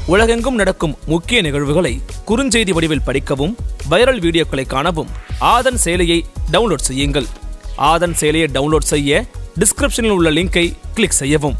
உலகெங்கும் நடக்கும் முக்கிய நிகழ்வுகளை குறுஞ்செய்தி வடிவில் படிக்கவும் வைரல் வீடியோக்களை காணவும் ஆதன் செயலியை டவுன்லோட் செய்யுங்கள் ஆதன் செயலியை டவுன்லோட் செய்ய டிஸ்கிரிப்ஷனில் உள்ள லிங்கை கிளிக் செய்யவும்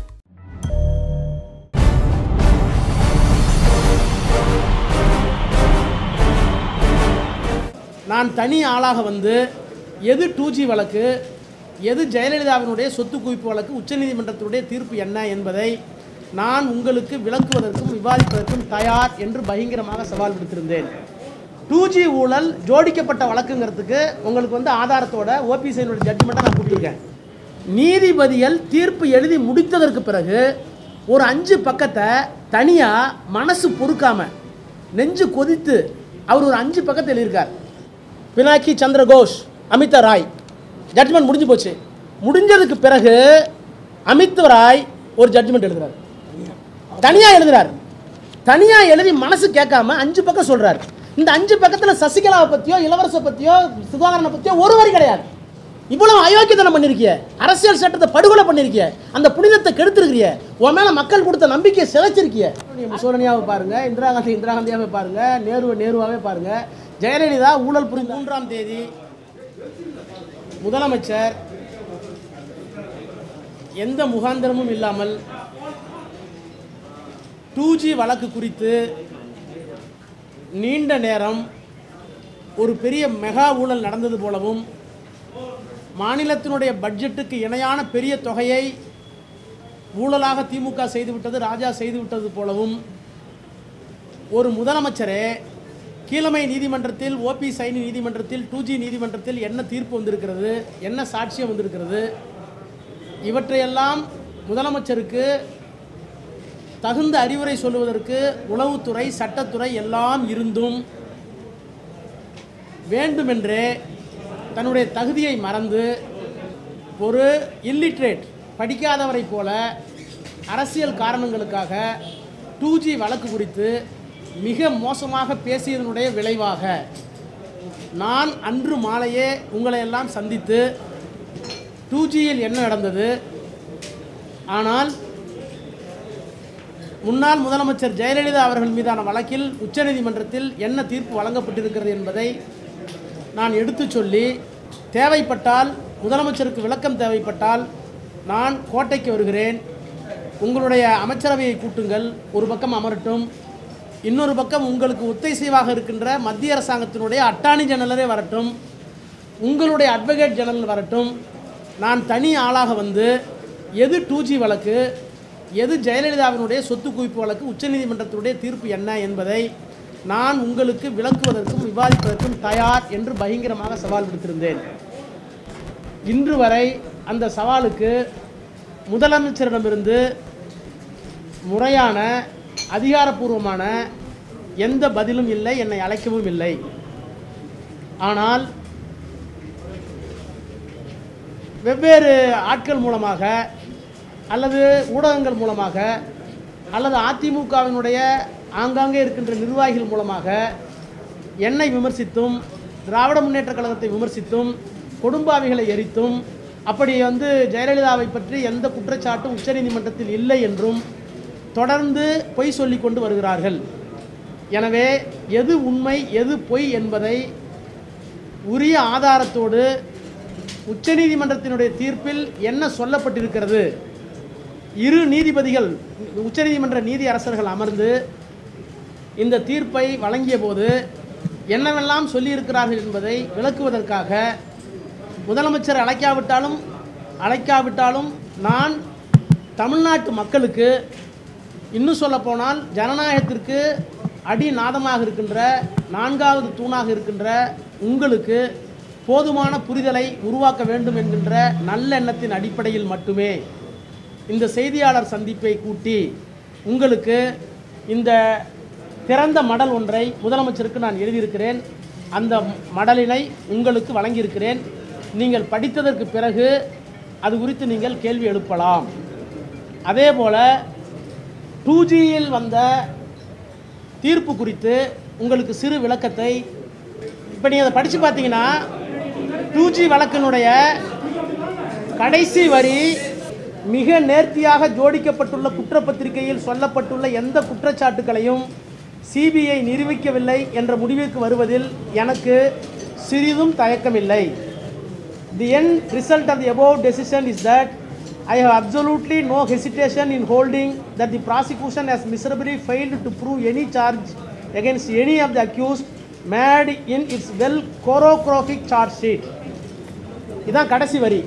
நான் தனி ஆளாக வந்து எது டூ ஜி வழக்கு எது ஜெயலலிதாவினுடைய சொத்து குவிப்பு வழக்கு உச்சநீதிமன்றத்தினுடைய தீர்ப்பு என்ன என்பதை நான் உங்களுக்கு விளக்குவதற்கும் விவாதிப்பதற்கும் தயார் என்று பகிங்கரமாக சவால் விடுத்திருந்தேன் டூ ஜி ஊழல் ஜோடிக்கப்பட்ட வழக்குங்கிறதுக்கு உங்களுக்கு வந்து ஆதாரத்தோட ஓபிசியினுடைய ஜட்ஜ்மெண்ட்டை நான் கொடுத்துருக்கேன் நீதிபதிகள் தீர்ப்பு எழுதி முடித்ததற்கு பிறகு ஒரு அஞ்சு பக்கத்தை தனியாக மனசு பொறுக்காம நெஞ்சு கொதித்து அவர் ஒரு அஞ்சு பக்கத்தை எழுதியிருக்கார் பினாக்கி சந்திர கோஷ் அமிதா ராய் ஜட்ஜ்மெண்ட் முடிஞ்சு போச்சு முடிஞ்சதுக்கு பிறகு அமித் ராய் ஒரு ஜட்ஜ்மெண்ட் எழுதுறாரு தனியாக எழுதுறாரு தனியாக எழுதி மனசு கேட்காம அஞ்சு பக்கம் சொல்றாரு இந்த அஞ்சு பக்கத்தில் சசிகலாவை பற்றியோ இளவரசை பற்றியோ சுதாகரனை பற்றியோ ஒரு வரி கிடையாது இவ்வளவு அயோக்கியத்தனம் பண்ணிருக்கிய அரசியல் சட்டத்தை படுகொலை பண்ணிருக்கிய அந்த புனிதத்தை கெடுத்திருக்கிய உன் மேல மக்கள் கொடுத்த நம்பிக்கையை சிதைச்சிருக்கிய நீ முசோரனியாவை பாருங்க இந்திரா காந்தி இந்திரா காந்தியாவே பாருங்க நேருவை நேருவாவே பாருங்க ஜெயலலிதா ஊழல் புரிந்த மூன்றாம் தேதி முதலமைச்சர் எந்த முகாந்திரமும் இல்லாமல் டூ ஜி வழக்கு குறித்து நீண்ட நேரம் ஒரு பெரிய மெகா ஊழல் நடந்தது போலவும் மாநிலத்தினுடைய பட்ஜெட்டுக்கு இணையான பெரிய தொகையை ஊழலாக திமுக செய்துவிட்டது ராஜா செய்துவிட்டது போலவும் ஒரு முதலமைச்சரே கீழமை நீதிமன்றத்தில் ஓபி சைனி நீதிமன்றத்தில் டூ ஜி நீதிமன்றத்தில் என்ன தீர்ப்பு வந்திருக்கிறது என்ன சாட்சியம் வந்திருக்கிறது இவற்றையெல்லாம் முதலமைச்சருக்கு தகுந்த அறிவுரை சொல்லுவதற்கு உளவுத்துறை சட்டத்துறை எல்லாம் இருந்தும் வேண்டுமென்றே தன்னுடைய தகுதியை மறந்து ஒரு இல்லிட்ரேட் படிக்காதவரை போல அரசியல் காரணங்களுக்காக டூ ஜி வழக்கு குறித்து மிக மோசமாக பேசியதனுடைய விளைவாக நான் அன்று மாலையே உங்களை எல்லாம் சந்தித்து டூ ஜியில் என்ன நடந்தது ஆனால் முன்னாள் முதலமைச்சர் ஜெயலலிதா அவர்கள் மீதான வழக்கில் உச்சநீதிமன்றத்தில் என்ன தீர்ப்பு வழங்கப்பட்டிருக்கிறது என்பதை நான் எடுத்துச் சொல்லி தேவைப்பட்டால் முதலமைச்சருக்கு விளக்கம் தேவைப்பட்டால் நான் கோட்டைக்கு வருகிறேன் உங்களுடைய அமைச்சரவையை கூட்டுங்கள் ஒரு பக்கம் அமரட்டும் இன்னொரு பக்கம் உங்களுக்கு ஒத்தைசைவாக இருக்கின்ற மத்திய அரசாங்கத்தினுடைய அட்டார்னி ஜெனரலே வரட்டும் உங்களுடைய அட்வொகேட் ஜெனரல் வரட்டும் நான் தனி ஆளாக வந்து எது டூ ஜி வழக்கு எது ஜெயலலிதாவினுடைய சொத்து குவிப்பு வழக்கு உச்சநீதிமன்றத்தினுடைய தீர்ப்பு என்ன என்பதை நான் உங்களுக்கு விளக்குவதற்கும் விவாதிப்பதற்கும் தயார் என்று பகிங்கரமாக சவால் விடுத்திருந்தேன் இன்று வரை அந்த சவாலுக்கு முதலமைச்சரிடமிருந்து முறையான அதிகாரப்பூர்வமான எந்த பதிலும் இல்லை என்னை அழைக்கவும் இல்லை ஆனால் வெவ்வேறு ஆட்கள் மூலமாக அல்லது ஊடகங்கள் மூலமாக அல்லது அதிமுகவினுடைய ஆங்காங்கே இருக்கின்ற நிர்வாகிகள் மூலமாக என்னை விமர்சித்தும் திராவிட முன்னேற்றக் கழகத்தை விமர்சித்தும் கொடும்பாவிகளை எரித்தும் அப்படி வந்து ஜெயலலிதாவை பற்றி எந்த குற்றச்சாட்டும் உச்சநீதிமன்றத்தில் இல்லை என்றும் தொடர்ந்து பொய் சொல்லிக் கொண்டு வருகிறார்கள் எனவே எது உண்மை எது பொய் என்பதை உரிய ஆதாரத்தோடு உச்சநீதிமன்றத்தினுடைய தீர்ப்பில் என்ன சொல்லப்பட்டிருக்கிறது இரு நீதிபதிகள் உச்சநீதிமன்ற நீதி அரசர்கள் அமர்ந்து இந்த தீர்ப்பை வழங்கிய போது என்னவெல்லாம் சொல்லியிருக்கிறார்கள் என்பதை விளக்குவதற்காக முதலமைச்சர் அழைக்காவிட்டாலும் அழைக்காவிட்டாலும் நான் தமிழ்நாட்டு மக்களுக்கு இன்னும் சொல்லப்போனால் ஜனநாயகத்திற்கு அடிநாதமாக இருக்கின்ற நான்காவது தூணாக இருக்கின்ற உங்களுக்கு போதுமான புரிதலை உருவாக்க வேண்டும் என்கின்ற நல்லெண்ணத்தின் அடிப்படையில் மட்டுமே இந்த செய்தியாளர் சந்திப்பை கூட்டி உங்களுக்கு இந்த திறந்த மடல் ஒன்றை முதலமைச்சருக்கு நான் எழுதியிருக்கிறேன் அந்த மடலினை உங்களுக்கு வழங்கியிருக்கிறேன் நீங்கள் படித்ததற்கு பிறகு அது குறித்து நீங்கள் கேள்வி எழுப்பலாம் அதே போல் டூ ஜியில் வந்த தீர்ப்பு குறித்து உங்களுக்கு சிறு விளக்கத்தை இப்போ நீங்கள் அதை படித்து பார்த்தீங்கன்னா டூ ஜி வழக்கினுடைய கடைசி வரி மிக நேர்த்தியாக ஜோடிக்கப்பட்டுள்ள குற்றப்பத்திரிகையில் சொல்லப்பட்டுள்ள எந்த குற்றச்சாட்டுகளையும் சிபிஐ நிரூபிக்கவில்லை என்ற முடிவிற்கு வருவதில் எனக்கு சிறிதும் தயக்கமில்லை The end result of the above decision is that I have absolutely no hesitation in holding that the prosecution has miserably failed to prove any charge against any of the accused made in its well choreographic charge sheet. இதான் கடைசி வரி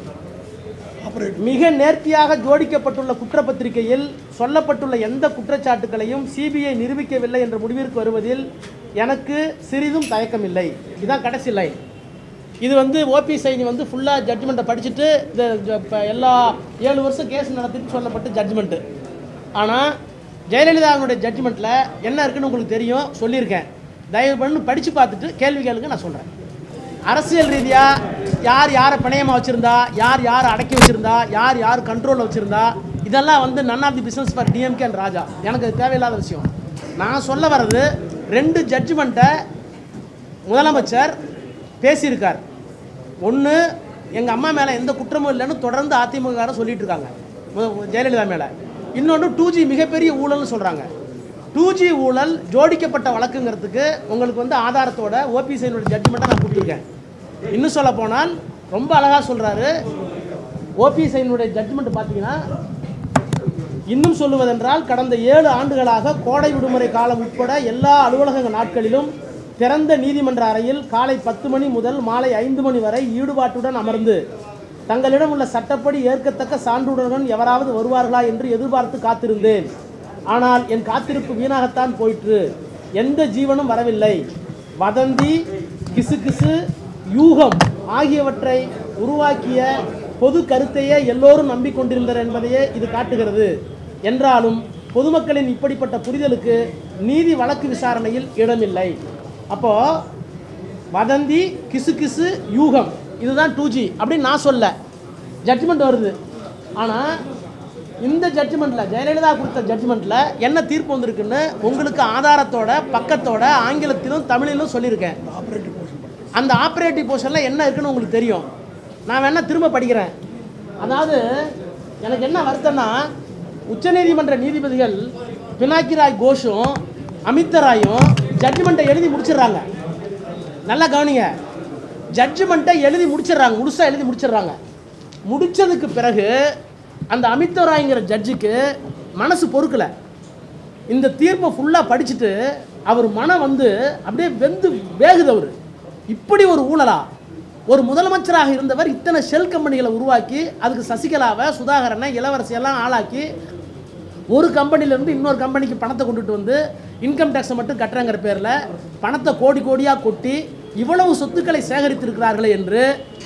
மிக நேர்த்தியாக ஜோடிக்கப்பட்டுள்ள குற்றப்பத்திரிகையில் சொல்லப்பட்டுள்ள எந்த குற்றச்சாட்டுகளையும் CBI நிரூபிக்கவில்லை என்ற முடிவிற்கு வருவதில் எனக்கு சிறிதும் தயக்கமில்லை இதுதான் கடைசி லைன் இது வந்து ஓபி சைனி வந்து ஃபுல்லாக ஜட்ஜ்மெண்ட்டை படிச்சுட்டு இந்த ஜ- இப்ப எல்லா ஏழு வருஷம் கேஸ் நடத்திட்டு சொல்லப்பட்ட ஜட்ஜ்மெண்ட்டு ஆனால் ஜெயலலிதாவுடைய ஜட்ஜ்மெண்ட்டில் என்ன இருக்குன்னு உங்களுக்கு தெரியும் சொல்லியிருக்கேன் தயவு பண்ணி படித்து பார்த்துட்டு கேள்வி கேளுங்க நான் சொல்கிறேன் அரசியல் ரீதியாக யார் யாரை பிணையமாக வச்சுருந்தா யார் யார் அடக்கி வச்சுருந்தா யார் யார் கண்ட்ரோலில் வச்சுருந்தா இதெல்லாம் வந்து none of the business for DMK and Raja எனக்கு அது தேவையில்லாத விஷயம் நான் சொல்ல வர்றது ரெண்டு ஜட்ஜ்மெண்ட்டை முதலமைச்சர் பேசியிருக்கார் ஒன்று எங்கள் அம்மா மேலே எந்த குற்றமும் இல்லைன்னு தொடர்ந்து அதிமுக சொல்லிட்டு இருக்காங்க மு- ஜெயலலிதா மேலே இன்னொன்று டூ ஜி மிகப்பெரிய ஊழல்னு சொல்கிறாங்க டூ ஜி ஊழல் ஜோடிக்கப்பட்ட வழக்குங்கிறதுக்கு உங்களுக்கு வந்து ஆதாரத்தோட ஓபிசியினுடைய ஜட்ஜ்மெண்ட்டை நான் கொடுத்துருக்கேன் இன்னும் சொல்ல போனால் ரொம்ப அழகாக சொல்கிறாரு ஓபிசியினுடைய ஜட்ஜ்மெண்ட் பார்த்தீங்கன்னா இன்னும் சொல்லுவதென்றால் கடந்த ஏழு ஆண்டுகளாக கோடை விடுமுறை காலம் உட்பட எல்லா அலுவலக நாட்களிலும் திறந்த நீதிமன்ற அறையில் காலை பத்து மணி முதல் மாலை ஐந்து மணி வரை ஈடுபாட்டுடன் அமர்ந்து தங்களிடம் உள்ள சட்டப்படி ஏற்கத்தக்க சான்றுடன் எவராவது வருவார்களா என்று எதிர்பார்த்து காத்திருந்தேன் ஆனால் என் காத்திருப்பு வீணாகத்தான் போயிற்று எந்த ஜீவனும் வரவில்லை வதந்தி கிசுகிசு யூகம் ஆகியவற்றை உருவாக்கிய பொது கருத்தையே எல்லோரும் நம்பிக்கொண்டிருந்தனர் என்பதையே இது காட்டுகிறது என்றாலும் பொதுமக்களின் இப்படிப்பட்ட புரிதலுக்கு நீதி வழக்கு விசாரணையில் இடமில்லை அப்போ வதந்தி கிசுகிசு யூகம் இதுதான் டூ ஜி அப்படின்னு நான் சொல்ல ஜட்ஜ்மெண்ட் வருது ஆனால் இந்த ஜட்ஜ்மெண்ட்டில் ஜெயலலிதா கொடுத்த ஜட்ஜ்மெண்ட்டில் என்ன தீர்ப்பு வந்திருக்குன்னு உங்களுக்கு ஆதாரத்தோட பக்கத்தோட ஆங்கிலத்திலும் தமிழிலும் சொல்லியிருக்கேன் அந்த ஆப்ரேட்டிவ் போர்ஷனில் என்ன இருக்குன்னு உங்களுக்கு தெரியும் நான் வேணா திரும்ப படிக்கிறேன் அதாவது எனக்கு என்ன வருத்தம்னா உச்சநீதிமன்ற நீதிபதிகள் பினாக்கி ராய் கோஷும் அமித்தராயும் ஜட்ஜ்மெண்ட்டை எழுதி முடிச்சிடுறாங்க நல்லா கவனிங்க ஜட்ஜ்மெண்ட்டை எழுதி முடிச்சிடுறாங்க முழுசாக எழுதி முடிச்சிடுறாங்க முடிச்சதுக்கு பிறகு அந்த அமித்தராய்ங்கிற ஜட்ஜுக்கு மனசு பொறுக்கலை இந்த தீர்ப்பை ஃபுல்லாக படிச்சுட்டு அவர் மனம் வந்து அப்படியே வெந்து வேகுது அவர் இப்படி ஒரு ஊழலா ஒரு முதலமைச்சராக இருந்தவர் இத்தனை ஷெல் கம்பெனிகளை உருவாக்கி அதுக்கு சசிகலாவை சுதாகரனை இளவரசியெல்லாம் ஆளாக்கி ஒரு கம்பெனிலேருந்து இன்னொரு கம்பெனிக்கு பணத்தை கொண்டுட்டு வந்து இன்கம் டேக்ஸை மட்டும் கட்டுறங்கிற பேரில் பணத்தை கோடி கோடியாக கொட்டி இவ்வளவு சொத்துக்களை சேகரித்திருக்கிறார்களே என்று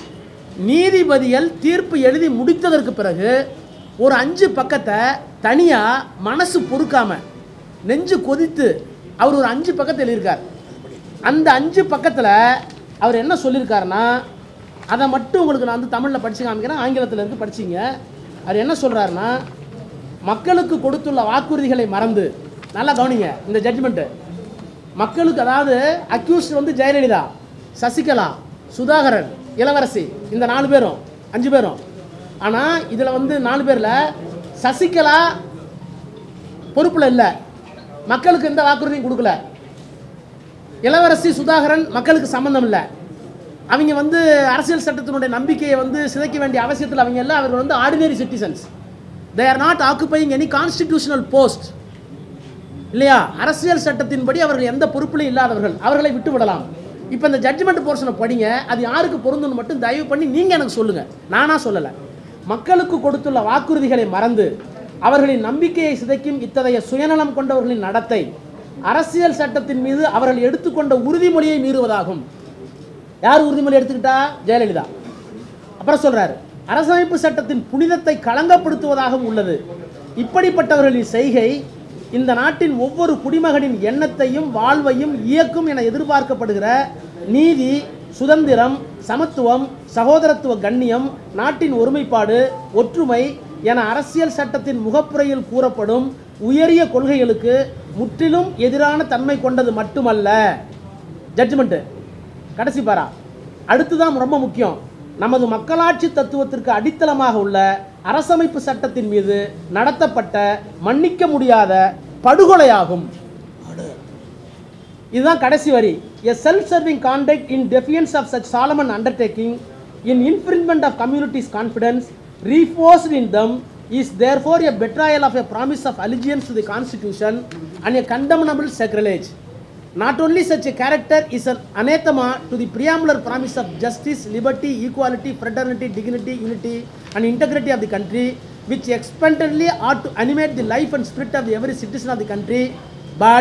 நீதிபதிகள் தீர்ப்பு எழுதி முடித்ததற்கு பிறகு ஒரு அஞ்சு பக்கத்தை தனியாக மனசு பொறுக்காம நெஞ்சு கொதித்து அவர் ஒரு அஞ்சு பக்கத்தை எழுதியிருக்கார் அந்த அஞ்சு பக்கத்தில் அவர் என்ன சொல்லியிருக்காருன்னா அதை மட்டும் உங்களுக்கு நான் வந்து தமிழில் படிச்சு காமிக்கிறேன் ஆங்கிலத்தில் இருக்கு படிச்சிங்க அவர் என்ன சொல்கிறாருன்னா மக்களுக்கு கொடுத்துள்ள வாக்குறுதிகளை மறந்து நல்லா கவனிங்க இந்த ஜட்ஜ்மெண்ட்டு மக்களுக்கு அதாவது அக்யூஸ்ட் வந்து ஜெயலலிதா சசிகலா சுதாகரன் இளவரசி இந்த நாலு பேரும் அஞ்சு பேரும் ஆனால் இதில் வந்து நாலு பேரில் சசிகலா பொறுப்பில் இல்லை மக்களுக்கு எந்த வாக்குறுதியும் கொடுக்கல இளவரசி சுதாகரன் மக்களுக்கு சம்மந்தம் இல்லை அவங்க வந்து அரசியல் சட்டத்தினுடைய நம்பிக்கையை வந்து சிதைக்க வேண்டிய அவசியத்தில் அவங்க எல்லாம் அவர்கள் வந்து ordinary citizens they are not occupying any constitutional post இல்லையா அரசியல் சட்டத்தின்படி அவர்கள் எந்த பொறுப்பிலும் இல்லாதவர்கள் அவர்களை விட்டு விடலாம் இப்போ இந்த ஜட்ஜ்மெண்ட் போர்ஷனை படிங்க அது யாருக்கு பொருந்தும்னு மட்டும் தயவு பண்ணி நீங்கள் எனக்கு சொல்லுங்கள் நானா சொல்லலை மக்களுக்கு கொடுத்துள்ள வாக்குறுதிகளை மறந்து அவர்களின் நம்பிக்கையை சிதைக்கும் இத்தகைய சுயநலம் கொண்டவர்களின் நடத்தை அரசியல் சட்டத்தின் மீது அவர்கள் எடுத்துக்கொண்ட உறுதிமொழியை மீறுவதாகும் யார் உறுதிமொழி எடுத்துக்கிட்டா ஜெயலலிதா அப்புறம் சொல்றாரு அரசமைப்பு சட்டத்தின் புனிதத்தை களங்கப்படுத்துவதாகவும் உள்ளது இப்படிப்பட்டவர்களின் செய்கை இந்த நாட்டின் ஒவ்வொரு குடிமகனின் எண்ணத்தையும் வாழ்வையும் இயக்கும் என எதிர்பார்க்கப்படுகிற நீதி சுதந்திரம் சமத்துவம் சகோதரத்துவ கண்ணியம் நாட்டின் ஒருமைப்பாடு ஒற்றுமை என அரசியல் சட்டத்தின் முகப்புரையில் கூறப்படும் உயரிய கொள்கைகளுக்கு முற்றிலும் எதிரான தன்மை கொண்டது மட்டுமல்ல ஜட்ஜ்மெண்ட்டு கடைசி பாரா அடுத்துதான் ரொம்ப முக்கியம் நமது மக்களாட்சி தத்துவத்திற்கு அடித்தளமாக உள்ள அரசமைப்பு சட்டத்தின் மீது நடத்தப்பட்ட மன்னிக்க முடியாத படுகொலையாகும் இதுதான் கடைசி வரி a self serving conduct in defiance of such solemn undertaking in infringement of community's confidence reposed in them is therefore a betrayal of a promise of allegiance to the constitution and a condemnable sacrilege Not only such a character is an anathema to the preambular promise of justice, liberty, equality, fraternity, dignity, unity, and integrity of the country, which expectantly ought to animate the life and spirit of every citizen of the country, but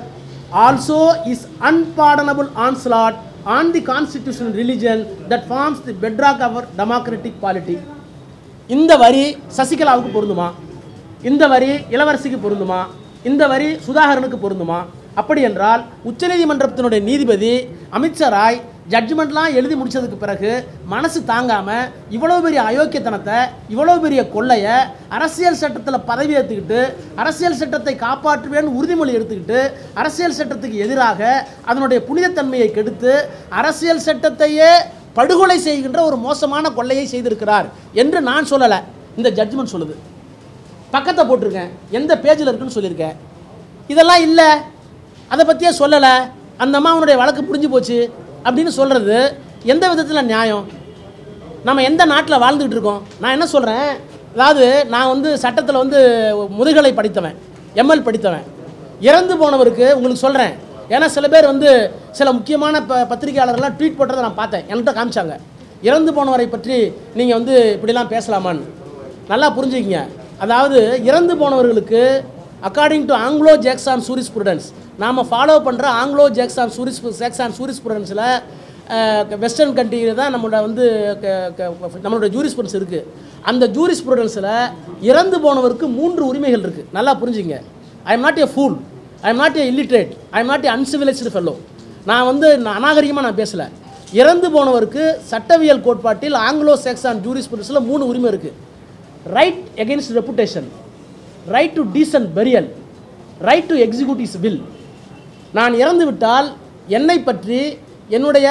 also is unpardonable onslaught on the constitutional religion that forms the bedrock of our democratic polity. இந்த வரி சசிகலாவுக்கு பொருந்துமா இந்த வரி இளவரசிக்கு பொருந்துமா இந்த வரி சுதாகரனுக்கு பொருந்துமா அப்படி என்றால் உச்சநீதிமன்றத்தினுடைய நீதிபதி அமித்ஷா ராய் ஜட்ஜ்மெண்ட்லாம் எழுதி முடிச்சதுக்கு பிறகு மனசு தாங்காம இவ்வளவு பெரிய அயோக்கியத்தனத்தை இவ்வளவு பெரிய கொள்ளைய அரசியல் சட்டத்தில் பதவி ஏற்றுக்கிட்டு அரசியல் சட்டத்தை காப்பாற்றுவேன்னு உறுதிமொழி எடுத்துக்கிட்டு அரசியல் சட்டத்துக்கு எதிராக அதனுடைய புனிதத்தன்மையை கெடுத்து அரசியல் சட்டத்தையே படுகொலை செய்கின்ற ஒரு மோசமான கொள்ளையை செய்திருக்கிறார் என்று நான் சொல்லலை இந்த ஜட்ஜ்மெண்ட் சொல்லுது பக்கத்தை போட்டிருக்கேன் எந்த பேஜில் இருக்குன்னு சொல்லியிருக்கேன் இதெல்லாம் இல்லை அதை பற்றியே சொல்லலை அந்த அம்மாவனுடைய வழக்கு புரிஞ்சு போச்சு அப்படின்னு சொல்கிறது எந்த விதத்தில் நியாயம் நம்ம எந்த நாட்டில் வாழ்ந்துகிட்டு இருக்கோம் நான் என்ன சொல்கிறேன் அதாவது நான் வந்து சட்டத்தில் வந்து முதுகலை படித்தவன் எம்எல் படித்தவன் இறந்து போனவருக்கு உங்களுக்கு சொல்கிறேன் ஏன்னா சில பேர் வந்து சில முக்கியமான ப பத்திரிகையாளர்கள்லாம் ட்வீட் போட்டதை நான் பார்த்தேன் என்கிட்ட காமிச்சாங்க இறந்து போனவரை பற்றி நீங்கள் வந்து இப்படிலாம் பேசலாமான்னு நல்லா புரிஞ்சுக்கிங்க அதாவது இறந்து போனவர்களுக்கு according to Anglo Saxon jurisprudence நாம் ஃபாலோ பண்ணுற ஆங்கிலோ ஜேக்ஸான் சூரிஸ் ஜேக்ஸான் சூரிஸ் புருடன்ஸில் வெஸ்டர்ன் கண்ட்ரியில் தான் நம்மளோட வந்து க- க- நம்மளோட ஜூரிஸ்புரன்ஸ் இருக்குது அந்த ஜூரிஸ்புரன்ஸில் இறந்து போனவருக்கு மூன்று உரிமைகள் இருக்குது நல்லா புரிஞ்சுங்க I am not a fool I am not a illiterate I am not a uncivilised fellow நான் வந்து அநாகரிகமாக நான் பேசலை இறந்து போனவருக்கு சட்டவியல் கோட்பாட்டில் ஆங்கிலோ சாக்சான் ஜூரிஸ்புரன்ஸில் மூணு உரிமை இருக்குது right against reputation right to decent burial right to execute his will நான் இறந்து விட்டால் என்னை பற்றி என்னுடைய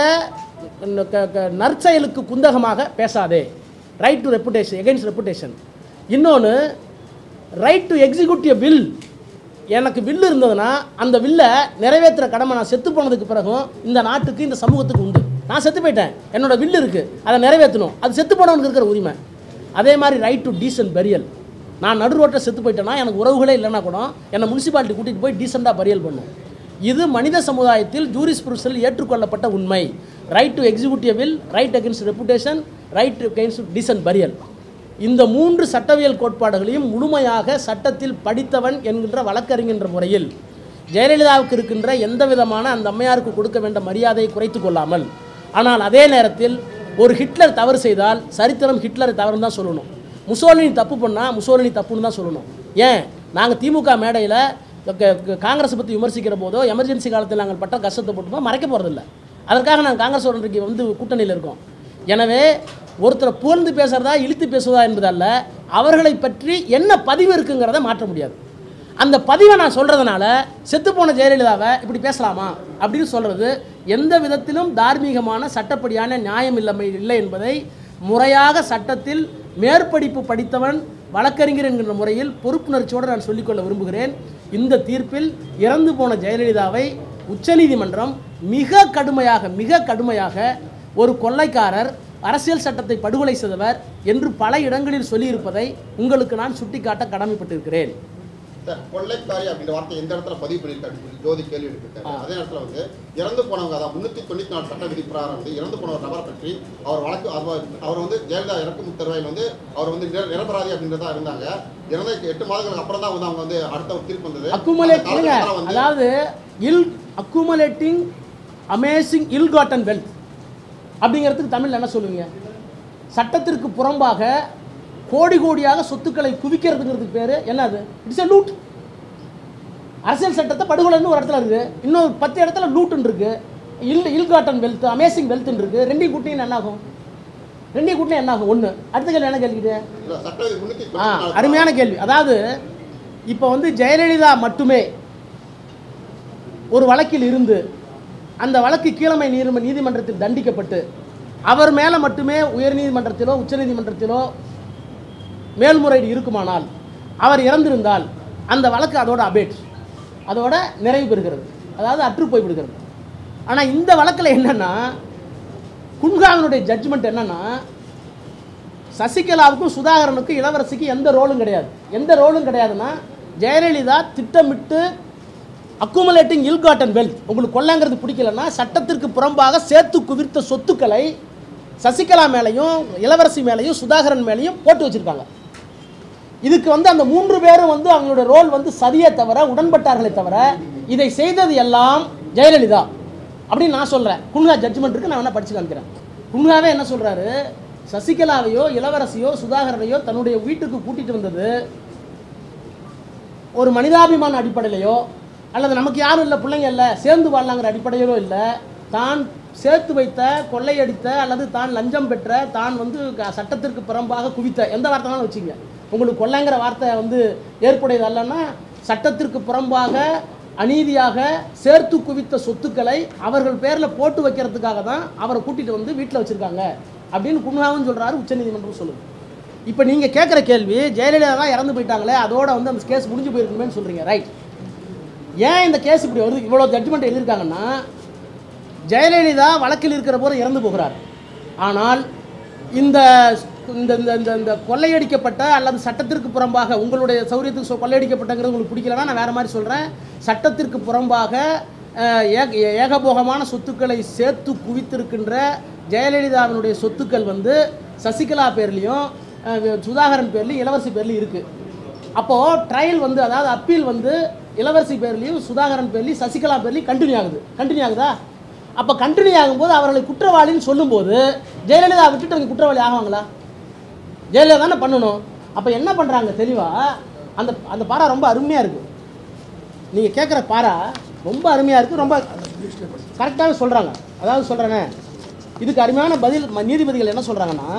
க- க- நற்செயலுக்கு குந்தகமாக பேசாதே right to reputation against reputation இன்னொன்று right to execute a will எனக்கு வில்லு இருந்ததுன்னா அந்த வில்லை நிறைவேற்றுற கடமை நான் செத்து போனதுக்கு பிறகும் இந்த நாட்டுக்கு இந்த சமூகத்துக்கு உண்டு நான் செத்து போயிட்டேன் என்னோட வில்லு இருக்குது அதை நிறைவேற்றணும் அது செத்து போனவனுக்கு இருக்கிற உரிமை அதே மாதிரி ரைட் டு டீசன்ட் பரியல் நான் நடு ரோட்டில் செத்து போயிட்டேன்னா எனக்கு உறவுகளே இல்லைன்னா கூட என்னை முனிசிபாலிட்டி கூட்டிகிட்டு போய் டீசெண்டாக பரியல் பண்ணும் இது மனித சமுதாயத்தில் ஜூரிஸ் புருஷல் ஏற்றுக்கொள்ளப்பட்ட உண்மை right to executive will right against reputation right against decent burial இந்த மூன்று சட்டவியல் கோட்பாடுகளையும் முழுமையாக சட்டத்தில் படித்தவன் என்கின்ற வழக்கறிஞன்ற முறையில் ஜெயலலிதாவுக்கு இருக்கின்ற எந்த விதமான அந்த அம்மையாருக்கு கொடுக்க வேண்ட மரியாதையை குறைத்து கொள்ளாமல் ஆனால் அதே நேரத்தில் ஒரு ஹிட்லர் தவறு செய்தால் சரித்திரம் ஹிட்லரை தவறுன்னு தான் சொல்லணும் முசோலினி தப்பு பண்ணால் முசோலினி தப்புன்னு தான் சொல்லணும் ஏன் நாங்கள் திமுக மேடையில் காங்கிரஸை பற்றி விமர்சிக்கிற போதோ எமர்ஜென்சி காலத்தில் நாங்கள் பட்ட கஷ்டத்தை போட்டுப்போம் மறைக்க போகிறதில்ல அதற்காக நாங்கள் காங்கிரஸ் இன்றைக்கு வந்து கூட்டணியில் இருக்கோம் எனவே ஒருத்தரை புகழ்ந்து பேசுறதா இழுத்து பேசுவதா என்பதல்ல அவர்களை பற்றி என்ன பதிவு இருக்குங்கிறத மாற்ற முடியாது அந்த பதிவை நான் சொல்கிறதுனால செத்துப்போன ஜெயலலிதாவை இப்படி பேசலாமா அப்படின்னு சொல்கிறது எந்த விதத்திலும் தார்மீகமான சட்டப்படியான நியாயம் இல்லமை இல்லை என்பதை முறையாக சட்டத்தில் மேற்படிப்பு படித்தவன் வழக்கறிஞர் என்கின்ற முறையில் பொறுப்புணர்ச்சியோடு நான் சொல்லிக்கொள்ள விரும்புகிறேன் இந்த தீர்ப்பில் இறந்து போன ஜெயலலிதாவை உச்சநீதிமன்றம் மிக கடுமையாக மிக கடுமையாக ஒரு கொள்ளைக்காரர் அரசியல் சட்டத்தை படுகொலை செய்தவர் என்று பல இடங்களில் சொல்லியிருப்பதை உங்களுக்கு நான் சுட்டிக்காட்ட கடமைப்பட்டிருக்கிறேன் சார் கொள்ளைக்காரி அப்படின்ற வார்த்தை எந்த இடத்துல பதிவு பண்ணியிருக்காரு சொல்லி ஜோதி கேள்வி எழுப்பியிருக்காரு அதே நேரத்தில் வந்து இறந்து போனவங்க அதான் முன்னூத்தி தொண்ணூத்தி நாலு சட்ட விதி பிரகாரம் வந்து இறந்து போன ஒரு நபரை பற்றி அவர் வழக்கு அவர் அவர் வந்து ஜெயலலிதா இறக்கும் உத்தரவாயில் வந்து அவர் வந்து நிர- நிரபராதி அப்படின்றதா இருந்தாங்க இறந்த எட்டு மாதங்களுக்கு அப்புறம் தான் வந்து அவங்க வந்து அடுத்த ஒரு தீர்ப்பு வந்தது அக்குமுலேட் அந்த காலகட்டத்துல வந்து அதாவது ill accumulating amassing ill gotten wealth அப்படிங்கிறதுக்கு தமிழ்ல என்ன சொல்லுவீங்க சட்டத்திற்கு புறம்பாக கோடி கோடியாக சொத்துக்களை குவிக்கிறதுங்கிறதுக்கு பேர் என்னது இட்ஸ் எ லூட் அரசியல் சட்டத்தை படுகொலைன்னு ஒரு இடத்துல இருக்குது இன்னொரு பத்து இடத்துல லூட்டுன்னு இருக்கு ill ill gotten wealth amassing வெல்த்னு இருக்கு ரெண்டையும் கூட்டிங்கன்னா என்ன ஆகும் ரெண்டையும் கூட்டினா என்ன ஆகும் ஒன்று அடுத்த கேள்வி என்ன கேள்விக்கிட்டே இல்ல, சட்ட விதி முன்னூத்தி ஆ தொண்ணூத்தி நாலு அருமையான கேள்வி அதாவது இப்போ வந்து ஜெயலலிதா மட்டுமே ஒரு வழக்கில் இருந்து அந்த வழக்கு கீழமை நீதிம நீதிமன்றத்தில் தண்டிக்கப்பட்டு அவர் மேலே மட்டுமே உயர்நீதிமன்றத்திலோ உச்சநீதிமன்றத்திலோ மேல்முறையீடு இருக்குமானால் அவர் இறந்திருந்தால் அந்த வழக்கு அதோட அபேட் அதோட நிறைவு பெறுகிறது அதாவது அற்று போய்விடுகிறது ஆனால் இந்த வழக்கில் என்னன்னா குன்காவினுடைய ஜட்ஜ்மெண்ட் என்னன்னா சசிகலாவுக்கும் சுதாகரனுக்கும் இளவரசிக்கு எந்த ரோலும் கிடையாது எந்த ரோலும் கிடையாதுன்னா ஜெயலலிதா திட்டமிட்டு அக்குமுலேட்டிங் இல் காட்டன் வெல்த் உங்களுக்கு கொள்ளங்கிறது பிடிக்கலன்னா சட்டத்திற்கு புறம்பாக சேர்த்து குவித்த சொத்துக்களை சசிகலா மேலேயும் இளவரசி மேலேயும் சுதாகரன் மேலேயும் போட்டு வச்சிருக்காங்க இதுக்கு வந்து அந்த மூன்று பேரும் வந்து அவங்களோட ரோல் வந்து சரியே தவிர உடன்பட்டார்களே தவிர இதை செய்தது எல்லாம் ஜெயலலிதா அப்படின்னு நான் சொல்கிறேன் குன்ஹா ஜட்ஜ்மெண்ட் இருக்கு நான் வேணா படிச்சு காமிக்கிறேன் குன்ஹாவே என்ன சொல்றாரு சசிகலாவையோ இளவரசியோ சுதாகரனையோ தன்னுடைய வீட்டுக்கு கூட்டிட்டு வந்தது ஒரு மனிதாபிமான அடிப்படையிலையோ அல்லது நமக்கு யாரும் இல்லை பிள்ளைங்க இல்லை சேர்ந்து வாழலாங்கிற அடிப்படையிலோ இல்லை தான் சேர்த்து வைத்த கொள்ளையடித்த அல்லது தான் லஞ்சம் பெற்ற தான் வந்து க- சட்டத்திற்கு புறம்பாக குவித்த எந்த வார்த்தைனாலும் வச்சுங்க உங்களுக்கு கொள்ளைங்கிற வார்த்தை வந்து ஏற்புடையது அல்லன்னா சட்டத்திற்கு புறம்பாக அநீதியாக சேர்த்து குவித்த சொத்துக்களை அவர்கள் பேரில் போட்டு வைக்கிறதுக்காக தான் அவரை கூட்டிகிட்டு வந்து வீட்டில் வச்சுருக்காங்க அப்படின்னு குன்ஹாவும் சொல்கிறாரு உச்சநீதிமன்றம் சொல்லுது இப்போ நீங்கள் கேட்குற கேள்வி ஜெயலலிதா தான் இறந்து போயிட்டாங்களே அதோட வந்து அந்த கேஸ் முடிஞ்சு போயிருக்குமேன்னு சொல்கிறீங்க ரைட் ஏன் இந்த கேஸ் இப்படி வருது இவ்வளோ ஜட்ஜ்மெண்ட் எழுதியிருக்காங்கன்னா ஜெயலலிதா வழக்கில் இருக்கிற போது இறந்து போகிறார் ஆனால் இந்த இந்த இந்த இந்த இந்த கொள்ளையடிக்கப்பட்ட அல்லது சட்டத்திற்கு புறம்பாக உங்களுடைய சௌரியத்துக்கு சொ- கொள்ளையடிக்கப்பட்டங்கிறது உங்களுக்கு பிடிக்கலன்னா நான் வேறு மாதிரி சொல்கிறேன் சட்டத்திற்கு புறம்பாக அஹ், ஏக ஏகபோகமான சொத்துக்களை சேர்த்து குவித்திருக்கின்ற ஜெயலலிதாவினுடைய சொத்துக்கள் வந்து சசிகலா பேர்லேயும் சுதாகரன் பேர்லையும் இளவரசி பேர்லையும் இருக்குது அப்போது ட்ரையல் வந்து அதாவது அப்பீல் வந்து இளவரசி பேர்லையும் சுதாகரன் பேர்லையும் சசிகலா பேர்லையும் கண்டினியூ ஆகுது கண்டினியூ ஆகுதா அப்போ கண்டினியூ ஆகும்போது அவர்களை குற்றவாளின்னு சொல்லும்போது ஜெயலலிதா விட்டுட்டு அவங்க குற்றவாளி ஆகுவாங்களா ஜெயலலிதா தானே பண்ணணும் அப்போ என்ன பண்ணுறாங்க தெளிவாக அந்த அந்த பாரா ரொம்ப அருமையாக இருக்குது நீங்கள் கேட்குற பாரா ரொம்ப அருமையாக இருக்குது ரொம்ப கரெக்டாகவே சொல்கிறாங்க அதாவது சொல்கிறேனே இதுக்கு அருமையான பதில் ம- நீதிபதிகள் என்ன சொல்கிறாங்கன்னா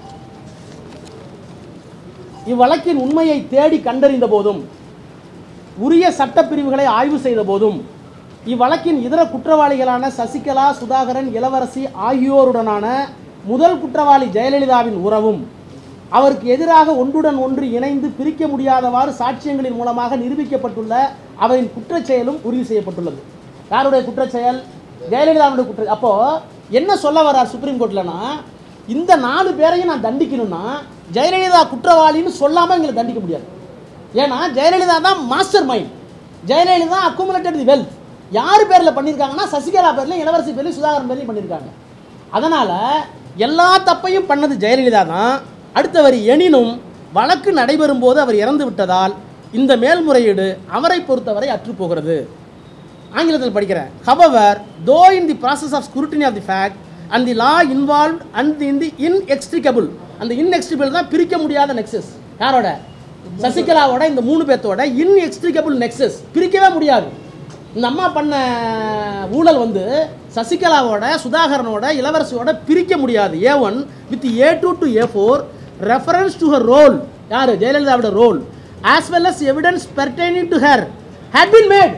இவ்வழக்கின் உண்மையை தேடி கண்டறிந்த போதும் உரிய சட்டப்பிரிவுகளை ஆய்வு செய்த போதும் இவ்வழக்கின் இதர குற்றவாளிகளான சசிகலா சுதாகரன் இளவரசி ஆகியோருடனான முதல் குற்றவாளி ஜெயலலிதாவின் உறவும் அவருக்கு எதிராக ஒன்றுடன் ஒன்று இணைந்து பிரிக்க முடியாதவாறு சாட்சியங்களின் மூலமாக நிரூபிக்கப்பட்டுள்ள அவரின் குற்றச் செயலும் உறுதி செய்யப்பட்டுள்ளது யாருடைய குற்றச் செயல் ஜெயலலிதாவுடைய குற்ற அப்போ என்ன சொல்ல வர்றார் சுப்ரீம் கோர்ட்லனா இந்த நாலு பேரையும் நான் தண்டிக்கணும்னா ஜெயலலிதா குற்றவாளின்னு சொல்லாமல் எங்களை தண்டிக்க முடியாது ஏன்னா ஜெயலலிதா தான் mastermind Jayalalithaa accumulated the wealth யார் பேரில் பண்ணியிருக்காங்கன்னா சசிகலா பேர்லையும் இளவரசி பேர்லையும் சுதாகரன் பேர்லையும் பண்ணியிருக்காங்க அதனால் எல்லா தப்பையும் பண்ணது ஜெயலலிதா தான் அடுத்த வரி எனினும் வழக்கு நடைபெறும் போது அவர் இறந்து விட்டதால் இந்த மேல்முறையீடு அவரை பொறுத்தவரை அற்றுப்போகிறது ஆங்கிலத்தில் படிக்கிறேன் however though in the process of scrutiny of the fact and the law involve and in the inextricable அந்த இன்எக்ஸ்ட்ரிகபிள் தான் பிரிக்க முடியாத நெக்ஸஸ் யாரோட சசிகலாவோட இந்த மூணு பேர்த்தோட இன்எக்ஸ்ட்ரிகபிள் நெக்ஸஸ் பிரிக்கவே முடியாது இந்த அம்மா பண்ண ஊழல் வந்து சசிகலாவோட சுதாகரனோட இளவரசியோட பிரிக்க முடியாது A one with A two to A four reference to her role யார் ஜெயலலிதாவோட role as well as evidence pertaining to her had been made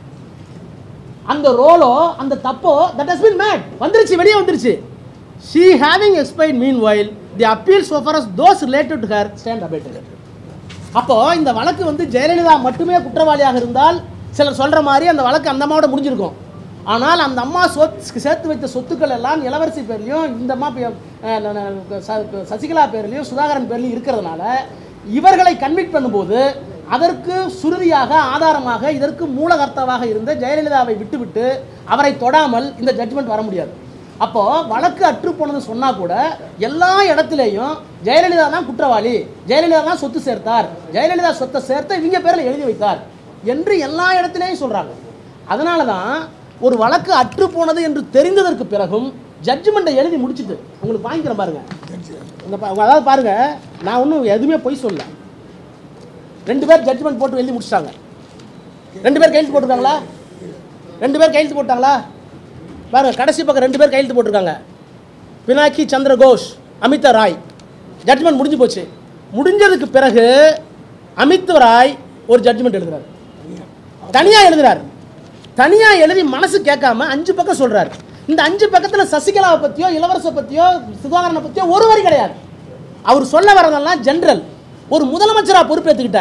அந்த ரோலோ அந்த தப்போ தட் ஹஸ் பின் மேட் வந்துருச்சு வெளியே வந்துருச்சு she having expired meanwhile the appeal so far as those related to her stand abated அப்போ இந்த வழக்கு வந்து ஜெயலலிதா மட்டுமே குற்றவாளியாக இருந்தால் சிலர் சொல்ற மாதிரி அந்த வழக்கு அந்த அம்மாவோட முடிஞ்சிருக்கும் ஆனால் அந்த அம்மா சொத் சேர்த்து வைத்த சொத்துக்கள் எல்லாம் இளவரசி பேர்லையும் இந்த அம்மா பே- அஹ் ந- ந- ச- சசிகலா பேர்லையும் சுதாகரன் பேர்லையும் இருக்கிறதுனால இவர்களை கன்விக்ட் பண்ணும்போது அதற்கு சுருதியாக ஆதாரமாக இதற்கு மூலகர்த்தாவாக இருந்த ஜெயலலிதாவை விட்டுவிட்டு அவரை தொடாமல் இந்த ஜட்ஜ்மெண்ட் வர முடியாது அப்போ வழக்கு அற்று போனது சொன்னா கூட எல்லா இடத்துலையும் ஜெயலலிதா தான் குற்றவாளி ஜெயலலிதா தான் சொத்து சேர்த்தார் ஜெயலலிதா சொத்தை சேர்த்து இவங்க பேரில் எழுதி வைத்தார் என்று எல்லா இடத்துலையும் சொல்றாங்க அதனால தான் ஒரு வழக்கு அற்று போனது என்று தெரிந்ததற்கு பிறகும் ஜட்ஜ்மெண்ட்டை எழுதி முடிச்சிட்டு உங்களுக்கு வாங்கிக்கிறேன் பாருங்க இந்த பா- அதாவது பாருங்க நான் ஒன்றும் எதுவுமே பொய் சொல்லல ரெண்டு பேர் ஜட்ஜ்மெண்ட் போட்டு எழுதி முடிச்சிட்டாங்க ரெண்டு பேர் கையெழுத்து போட்டிருக்காங்களா ரெண்டு பேர் கையெழுத்து போட்டாங்களா பாருங்க கடைசி பக்கம் ரெண்டு பேர் கையெழுத்து போட்டிருக்காங்க பினாக்கி சந்திர கோஷ் அமிதா ராய் ஜட்ஜ்மெண்ட் முடிஞ்சு போச்சு முடிஞ்சதுக்கு பிறகு அமித் ராய் ஒரு ஜட்ஜ்மெண்ட் எழுதுறாரு தனியா எழுதுறாரு தனியா எழுதி மனசு கேட்காம அஞ்சு பக்கம் சொல்றாரு இந்த அஞ்சு பக்கத்துல சசிகலாவை பத்தியோ இளவரசை பத்தியோ சுதாகரனை பத்தியோ ஒரு வரி கிடையாது அவர் சொல்ல வரதெல்லாம் ஜென்ரல் ஒரு முதலமைச்சரா பொறுப்பேற்றுக்கிட்ட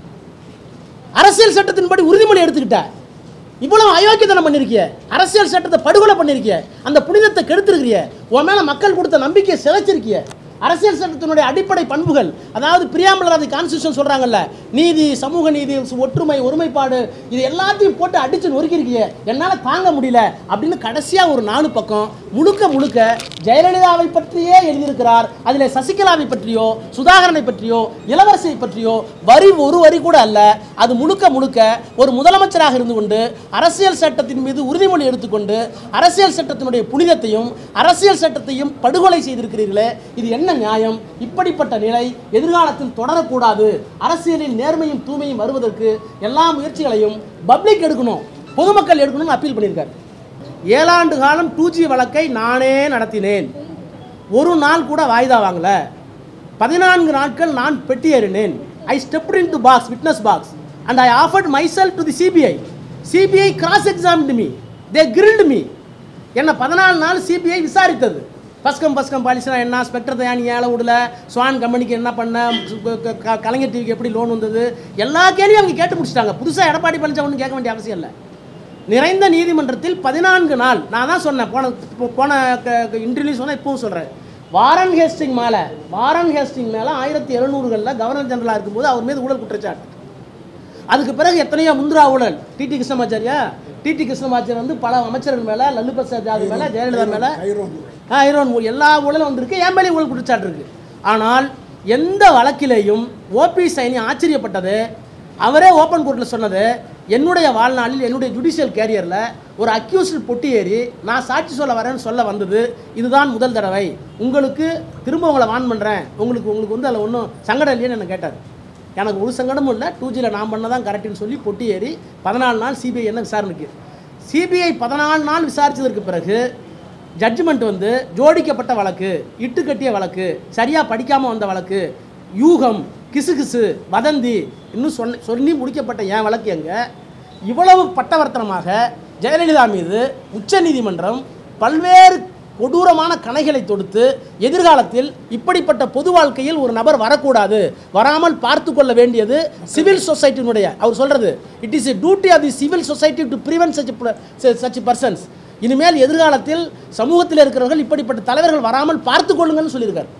அரசியல் சட்டத்தின்படி உறுதிமொழி எடுத்துக்கிட்ட இவ்வளவு அயோக்கியத்தனம் பண்ணிருக்கிய அரசியல் சட்டத்தை படுகொலை பண்ணிருக்கிய அந்த புனிதத்தை கெடுத்திருக்கிய உன் மேல மக்கள் கொடுத்த நம்பிக்கையை சிதைச்சிருக்கிய அரசியல் சட்டத்தினுடைய அடிப்படை பண்புகள் அதாவது பிரியாமல் அது கான்ஸ்டியூஷன் சொல்றாங்கல்ல நீதி சமூக நீதி ஒற்றுமை ஒருமைப்பாடு இது எல்லாத்தையும் போட்டு அடிச்சு நொறுக்கிருக்கிய என்னால் தாங்க முடியல அப்படின்னு கடைசியா ஒரு நாலு பக்கம் முழுக்க முழுக்க ஜெயலலிதாவை பற்றியே எழுதியிருக்கிறார் அதில் சசிகலாவை பற்றியோ சுதாகரனை பற்றியோ இளவரசியை பற்றியோ வரி ஒரு வரி கூட அல்ல அது முழுக்க முழுக்க ஒரு முதலமைச்சராக இருந்து கொண்டு அரசியல் சட்டத்தின் மீது உறுதிமொழி எடுத்துக்கொண்டு அரசியல் சட்டத்தினுடைய புனிதத்தையும் அரசியல் சட்டத்தையும் படுகொலை செய்திருக்கிறீர்களே இது என்ன நியாயம் இப்படிப்பட்ட நிலை எதிர்காலத்தில் தொடரக்கூடாது அரசியலில் நேர்மையும் தூய்மையும் வருவதற்கு எல்லா முயற்சிகளையும் பப்ளிக் எடுக்கணும் பொதுமக்கள் எடுக்கணும்னு அப்பீல் பண்ணியிருக்காரு ஏழாண்டு காலம் டூ ஜி வழக்கை நானே நடத்தினேன் ஒரு நாள் கூட வாய்தா வாங்கல பதினான்கு நாட்கள் நான் பெட்டி ஏறினேன் I stepped into box witness box and I offered my self to the CBI CBI cross examined me they grilled me என்னை பதினாலு நாள் சிபிஐ விசாரித்தது ஃபஸ்ட் கம் ஃபஸ்ட் கம் பாலிசினா என்ன ஸ்பெக்டர் ஏன் நீ ஏழை விடல ஸ்வான் கம்பெனிக்கு என்ன பண்ண க- க- க- கலைஞர் டிவிக்கு எப்படி லோன் வந்தது எல்லா கேள்வியும் அவங்க கேட்டு முடிச்சிட்டாங்க புதுசாக எடப்பாடி பழனிசாமி ஒன்றும் கேட்க வேண்டிய அவசியம் இல்லை நிறைந்த நீதிமன்றத்தில் பதினான்கு நாள் நான் தான் சொன்னேன் போன போ- போன இன்டர்வியூ சொன்னேன் இப்பவும் சொல்கிறேன் வாரன் ஹேஸ்டிங் மேலே வாரன் ஹேஸ்டிங் மேலே ஆயிரத்தி எழுநூறுகளில் கவர்னர் ஜெனரலாக இருக்கும்போது அவர் மீது ஊழல் குற்றச்சாட்டு அதுக்கு பிறகு எத்தனையோ முந்திரா ஊழல் டிடி கிருஷ்ணமாச்சாரியா டிடி கிருஷ்ணமாச்சாரி வந்து பல அமைச்சர்கள் மேலே லல்லு பிரசாத் ஜாதி மேலே ஜெயலலிதா மேலே ஐரோன் ஊழல் எல்லா ஊழலும் வந்திருக்கு என் மேலேயும் ஊழல் குற்றச்சாட்டு இருக்கு ஆனால் எந்த வழக்கிலேயும் ஓபி சைனி ஆச்சரியப்பட்டது அவரே ஓப்பன் கோர்ட்டில் சொன்னது என்னுடைய வாழ்நாளில் என்னுடைய ஜுடிஷியல் கேரியரில் ஒரு அக்யூஸ்டு பொட்டி ஏறி நான் சாட்சி சொல்ல வரேன்னு சொல்ல வந்தது இதுதான் முதல் தடவை உங்களுக்கு திரும்ப உங்களை வான் பண்ணுறேன் உங்களுக்கு உங்களுக்கு வந்து அதில் ஒன்றும் சங்கடம் இல்லையேன்னு என்ன கேட்டார் எனக்கு ஒரு சங்கடமும் இல்லை டூ ஜியில் நான் பண்ணதான் கரெக்டுன்னு சொல்லி பொட்டி ஏறி பதினாலு நாள் சிபிஐ என்ன விசாரணைக்கு சிபிஐ பதினாலு நாள் விசாரித்ததற்கு பிறகு ஜட்ஜ்மெண்ட் வந்து ஜோடிக்கப்பட்ட வழக்கு இட்டு கட்டிய வழக்கு சரியாக படிக்காமல் வந்த வழக்கு யூகம் கிசுகிசு வதந்தி இன்னும் சொன்ன சொல்லி முடிக்கப்பட்ட என் வழக்கு எங்க இவ்வளவு பட்டவர்த்தனமாக ஜெயலலிதா மீது உச்சநீதிமன்றம் பல்வேறு கொடூரமான கணைகளை தொடுத்து எதிர்காலத்தில் இப்படிப்பட்ட பொது வாழ்க்கையில் ஒரு நபர் வரக்கூடாது வராமல் பார்த்து கொள்ள வேண்டியது சிவில் சொசைட்டினுடைய அவர் சொல்றது it is a duty of the civil society to prevent such such persons இனிமேல் எதிர்காலத்தில் சமூகத்தில் இருக்கிறவர்கள் இப்படிப்பட்ட தலைவர்கள் வராமல் பார்த்து கொள்ளுங்கன்னு சொல்லியிருக்காரு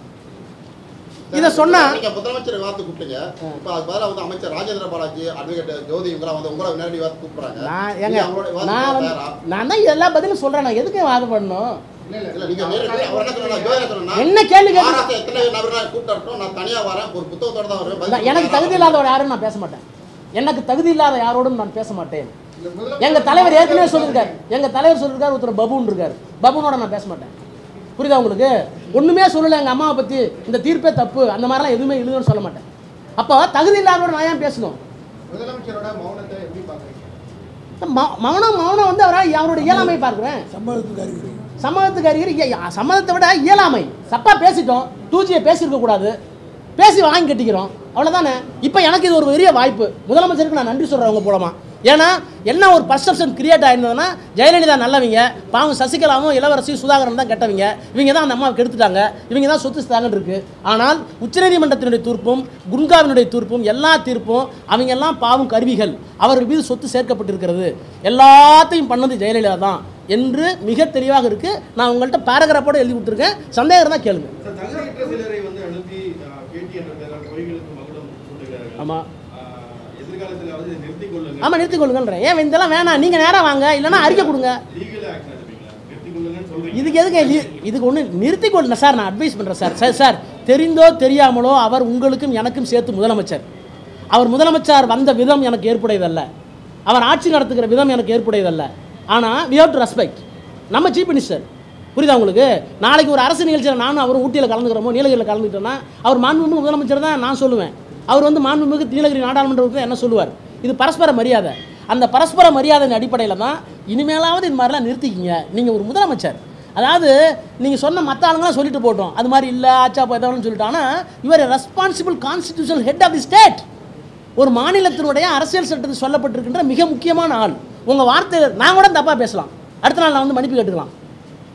இதை சொன்னா நீங்க முதலமைச்சர் விவாதத்தை கூப்பிட்டீங்க இப்ப அது பதிலா வந்து அமைச்சர் ராஜேந்திர பாலாஜி அட்வொகேட் ஜோதி இவங்கலாம் வந்து உங்களை நேரடி விவாதம் கூப்பிடுறாங்க நான் நீங்க ஏங்க அவங்களோட நான் விவாதத்துக்கு வந்து தயாரா? நான் தான் எல்லா பதிலும் சொல்றேன் நான் எதுக்கு வாதம் பண்ணணும் இல்ல நீங்க நேரடி அவர் என்ன சொன்னா ஜோதி என்ன சொன்னா என்ன கேள்வி கேட்டு மகாராஷ்டிரா எத்தனை நபர்களை கூப்பிட்டு நான் தனியா வரேன் ஒரு புத்தகத்தோட தான் வருவேன் பதில் நான் எனக்கு தகுதி சொல்றேன். இல்லாதவர் யாரும் நான் பேச மாட்டேன் எனக்கு தகுதி இல்லாத யாரோடும் நான் பேச மாட்டேன் எங்க தலைவர் ஏற்கனவே சொல்லியிருக்காரு எங்க தலைவர் சொல்லியிருக்காரு ஒருத்தர் பபுன் இருக்காரு பபுனோட நான் பேச மாட்டேன் புரியுதா உங்களுக்கு ஒண்ணுமே சொல்லல எங்க அம்மாவை பத்தி இந்த தீர்ப்பே தப்பு அந்த மாதிரிலாம் எதுவுமே எழுதுன்னு சொல்ல மாட்டேன் அப்போ தகுதி இல்லாதவரோட நான் ஏன் பேசணும் முதலமைச்சரோட மௌனத்தை எப்படி பாக்குறீங்க ம- மௌனம் மௌனம் வந்து அவரா அவரோட இயலாமை பார்க்குறேன் சம்பளத்துக்கு அறிகுறி சம்மதத்துக்கு அறிகுறி இய- சம்மதத்தை விட இயலாமை தப்பா பேசிட்டோம் டூஜியை பேசியிருக்க கூடாது பேசி வாங்கி கட்டிக்கிறோம் அவ்வளவுதானே இப்போ எனக்கு இது ஒரு பெரிய வாய்ப்பு முதலமைச்சருக்கு நான் நன்றி சொல்றேன் உங்க மூலமா ஏன்னா என்ன ஒரு பர்செப்ஷன் கிரியேட் ஆயிருந்ததுன்னா ஜெயலலிதா நல்லவங்க பாவம் சசிகலாவும் இளவரசி சுதாகரன் தான் கெட்டவங்க இவங்க தான் அந்த அம்மாவை கெடுத்துட்டாங்க இவங்க தான் சொத்து தாங்கன்னு இருக்கு ஆனால் உச்சநீதிமன்றத்தினுடைய தீர்ப்பும் குருங்காவினுடைய தீர்ப்பும் எல்லா தீர்ப்பும் அவங்க எல்லாம் பாவம் கருவிகள் அவர்கள் மீது சொத்து சேர்க்கப்பட்டிருக்கிறது எல்லாத்தையும் பண்ணது ஜெயலலிதா தான் என்று மிக தெளிவாக இருக்கு நான் உங்கள்கிட்ட பேராகிராஃபோட எழுதி கொடுத்துருக்கேன் சந்தேகம் தான் கேளுங்க சார், தகுதியற்ற சிலரை வந்து அனுப்பி அஹ், பேட்டி என்ற பெயரால் பொய்களுக்கு மகுடம் சூட்டுகிறார்கள் ஆமா அஹ், எதிர்காலத்தில் வந்து இதை நிறுத்திக் கொள்ளுங்க ஆமா நிறுத்திக் கொள்ளுங்கன்றேன் ஏன் இதெல்லாம் வேணாம் நீங்க நேரா வாங்க இல்லைன்னா அறிக்கை கொடுங்க லீகல் ஆக்ஷன் எடுப்பீங்களா நிறுத்திக் கொள்ளுங்கன்னு சொல்றீங்க இதுக்கு எதுக்கு லீ- இதுக்கு ஒன்று நிறுத்திக் கொள்ளுங்க சார் நான் அட்வைஸ் பண்ணுறேன் சார் சார் சார் தெரிந்தோ தெரியாமலோ அவர் உங்களுக்கும் எனக்கும் சேர்த்து முதலமைச்சர் அவர் முதலமைச்சர் வந்த விதம் எனக்கு ஏற்புடையதல்ல அவர் ஆட்சி நடத்துகிற விதம் எனக்கு ஏற்புடையதல்ல ஆனால் வி ஹவ் டு ரெஸ்பெக்ட் நம்ம சீஃப் மினிஸ்டர் புரியுதா உங்களுக்கு நாளைக்கு ஒரு அரசு நிகழ்ச்சியில் நானும் அவரும் ஊட்டியில் கலந்துக்கிறோமோ நீலகிரியில் கலந்துக்கிட்டோன்னா அவர் மாண்புமிகு முதலமைச்சர் தான் நான் சொல்லுவேன் அவர் வந்து மாண்புமிகு நீலகிரி நாடாளுமன்ற உறுப்பினர் என்ன சொல்லுவார் இது பரஸ்பர மரியாதை அந்த பரஸ்பர மரியாதையின் அடிப்படையில் தான் இனிமேலாவது இது மாதிரிலாம் நிறுத்திக்கிங்க நீங்கள் ஒரு முதலமைச்சர் அதாவது நீங்கள் சொன்ன மற்ற ஆளுங்களாம் சொல்லிட்டு போட்டோம் அது மாதிரி இல்லை ஆச்சா போய்தான்னு சொல்லிட்டு ஆனால் your responsible constitutional head of the state ஒரு மாநிலத்தினுடைய அரசியல் சட்டத்தில் சொல்லப்பட்டிருக்கின்ற மிக முக்கியமான ஆள் உங்கள் வார்த்தை நான் கூட தப்பாக பேசலாம் அடுத்த நாள் நான் வந்து மன்னிப்பு கேட்டுக்கலாம்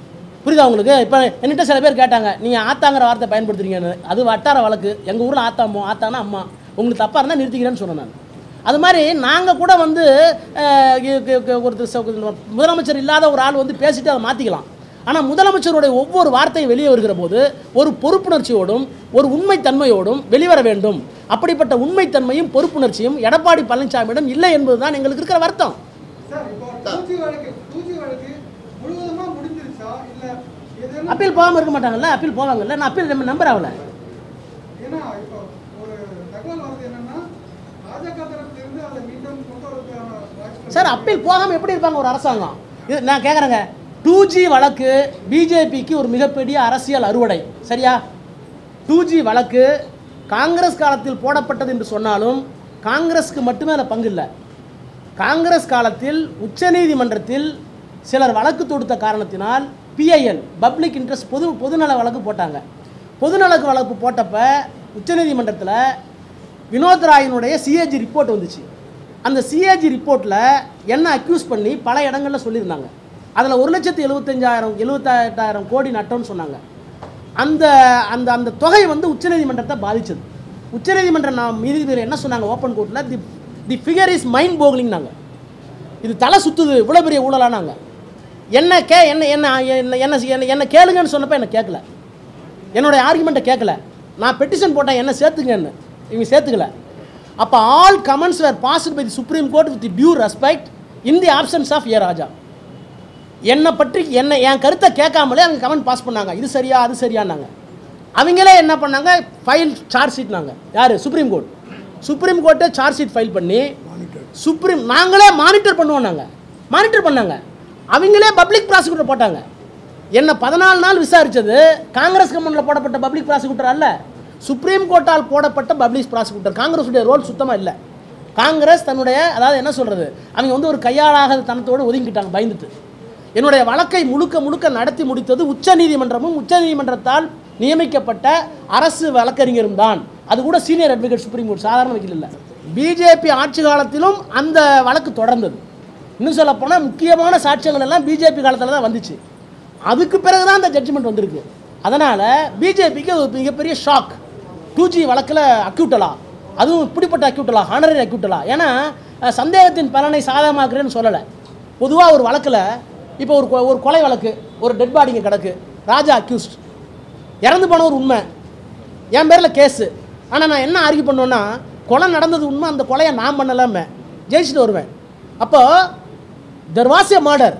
புரியுதா உங்களுக்கு இப்போ என்கிட்ட சில பேர் கேட்டாங்க நீங்கள் ஆத்தாங்கிற வார்த்தை பயன்படுத்துறீங்கன்னு அது வட்டார வழக்கு எங்கள் ஊரில் ஆத்தாமோ ஆத்தானா அம்மா உங்களுக்கு தப்பாக இருந்தால் நிறுத்திக்கிறேன்னு சொன்னேன் நான் அது மாதிரி நாங்கள் கூட வந்து அஹ், இ- இ- இ- ஒருத்தர் ச- முதலமைச்சர் இல்லாத ஒரு ஆள் வந்து பேசிட்டு அதை மாற்றிக்கலாம் ஆனால் முதலமைச்சருடைய ஒவ்வொரு வார்த்தையும் வெளியே வருகிற போது ஒரு பொறுப்புணர்ச்சியோடும் ஒரு உண்மைத்தன்மையோடும் வெளிவர வேண்டும் அப்படிப்பட்ட உண்மைத்தன்மையும் பொறுப்புணர்ச்சியும் எடப்பாடி பழனிசாமியிடம் இல்லை என்பதுதான் எங்களுக்கு இருக்கிற வருத்தம் சார் இப்போ டூஜி வழக்கு டூஜி வழக்கு முழுவதுமா முடிஞ்சிருச்சா இல்ல ஏதேனும் அப்பீல் போகாமல் இருக்க மாட்டாங்கல்ல அப்பீல் போவாங்கல்ல நான் அப்பீல் நம்ம நம்பர் ஆகல ஏன்னா இப்போ ஒரு தகவல் வருது என்னன்னா பாஜக தரப்பிலிருந்து அதை மீண்டும் கொண்டு வரதுக்கான வாய்ப்பு சார் அப்பீல் போகாமல் எப்படி இருப்பாங்க ஒரு அரசாங்கம் இது நான் கேட்குறேங்க டூ ஜி வழக்கு பிஜேபிக்கு ஒரு மிகப்பெரிய அரசியல் அறுவடை சரியா டூ ஜி வழக்கு காங்கிரஸ் காலத்தில் போடப்பட்டது என்று சொன்னாலும் காங்கிரஸ்க்கு மட்டுமே அதில் பங்கு இல்லை காங்கிரஸ் காலத்தில் உச்சநீதிமன்றத்தில் சிலர் வழக்கு தொடுத்த காரணத்தினால் பிஐஎல் பப்ளிக் இன்ட்ரெஸ்ட் பொது பொதுநல வழக்கு போட்டாங்க பொதுநல வழக்கு போட்டப்ப உச்சநீதிமன்றத்தில் வினோத் ராயினுடைய சிஏஜி ரிப்போர்ட் வந்துச்சு அந்த சிஏஜி ரிப்போர்ட்டில் என்ன அக்யூஸ் பண்ணி பல இடங்களில் சொல்லியிருந்தாங்க அதில் ஒரு லட்சத்து எழுபத்தஞ்சாயிரம் எழுபத்தெட்டாயிரம் கோடி நட்டோன்னு சொன்னாங்க அந்த அந்த அந்த தொகை வந்து உச்சநீதிமன்றத்தை பாதிச்சது உச்சநீதிமன்றம் நான் நீதிபதி என்ன சொன்னாங்க ஓப்பன் கோர்ட்டில் the the figure is mind போகலிங்னாங்க இது தலை சுத்துது இவ்வளோ பெரிய ஊழலானாங்க என்ன கே என்ன என்ன என்ன என்ன என்ன என்ன கேளுங்கன்னு சொன்னப்போ என்ன கேட்கல என்னுடைய ஆர்குமெண்ட்டை கேட்கல நான் பெட்டிஷன் போட்டேன் என்ன சேர்த்துங்கன்னு இவங்க சேர்த்துக்கல அப்போ all comments were passed by the supreme court with due respect in the absence of A Raja என்னை பற்றி என்ன என் கருத்தை கேட்காமலே அவங்க கமெண்ட் பாஸ் பண்ணாங்க இது சரியா அது சரியானாங்க அவங்களே என்ன பண்ணாங்க ஃபைல் சார்ஜ் ஷீட்னாங்க யார் சுப்ரீம் கோர்ட் சுப்ரீம் கோர்ட்டே சார்ஜ் ஷீட் ஃபைல் பண்ணி சுப்ரீம் நாங்களே மானிட்டர் பண்ணுவோம் நாங்கள் மானிட்டர் பண்ணாங்க அவங்களே பப்ளிக் ப்ராசிக்யூட்டர் போட்டாங்க என்ன பதினாலு நாள் விசாரிச்சது காங்கிரஸ் கவர்மெண்ட்டில் போடப்பட்ட பப்ளிக் ப்ராசிக்யூட்டர் அல்ல சுப்ரீம் கோர்ட்டால் போடப்பட்ட பப்ளிக் ப்ராசிக்யூட்டர் காங்கிரஸுடைய ரோல் சுத்தமாக இல்லை காங்கிரஸ் தன்னுடைய அதாவது என்ன சொல்கிறது அவங்க வந்து ஒரு கையாளாக தனத்தோடு ஒதுங்கிட்டாங்க பயந்துட்டு என்னுடைய வழக்கை முழுக்க முழுக்க நடத்தி முடித்தது உச்சநீதிமன்றமும் உச்சநீதிமன்றத்தால் நியமிக்கப்பட்ட அரசு வழக்கறிஞரும் தான் அது கூட சீனியர் அட்வொகேட் சுப்ரீம் கோர்ட் சாதாரண வக்கீல் இல்லை பிஜேபி ஆட்சி காலத்திலும் அந்த வழக்கு தொடர்ந்தது இன்னும் சொல்ல போனால் முக்கியமான சாட்சியங்கள் எல்லாம் பிஜேபி காலத்தில் தான் வந்துச்சு அதுக்கு பிறகு தான் அந்த ஜட்ஜ்மெண்ட் வந்திருக்கு அதனால் பிஜேபிக்கு ஒரு மிகப்பெரிய ஷாக் டூ ஜி வழக்கில் அக்யூட்டலா அதுவும் இப்படிப்பட்ட அக்யூட்டலா ஹானரரி அக்யூட்டலா ஏன்னா அஹ், சந்தேகத்தின் பலனை சாதகமாக்குறேன்னு சொல்லலை பொதுவாக ஒரு வழக்கில் இப்போ ஒரு கொ- ஒரு கொலை வழக்கு ஒரு டெட் பாடிங்க கிடக்கு ராஜா அக்யூஸ்ட் இறந்து போன ஒரு உண்மை என் பேரில் கேஸு ஆனால் நான் என்ன ஆர்கியூ பண்ணுவேன்னா கொலை நடந்தது உண்மை அந்த கொலையை நான் பண்ணலாமே ஜெயிச்சுட்டு வருவேன் அப்போ தெர் வாஸ் எ மர்டர்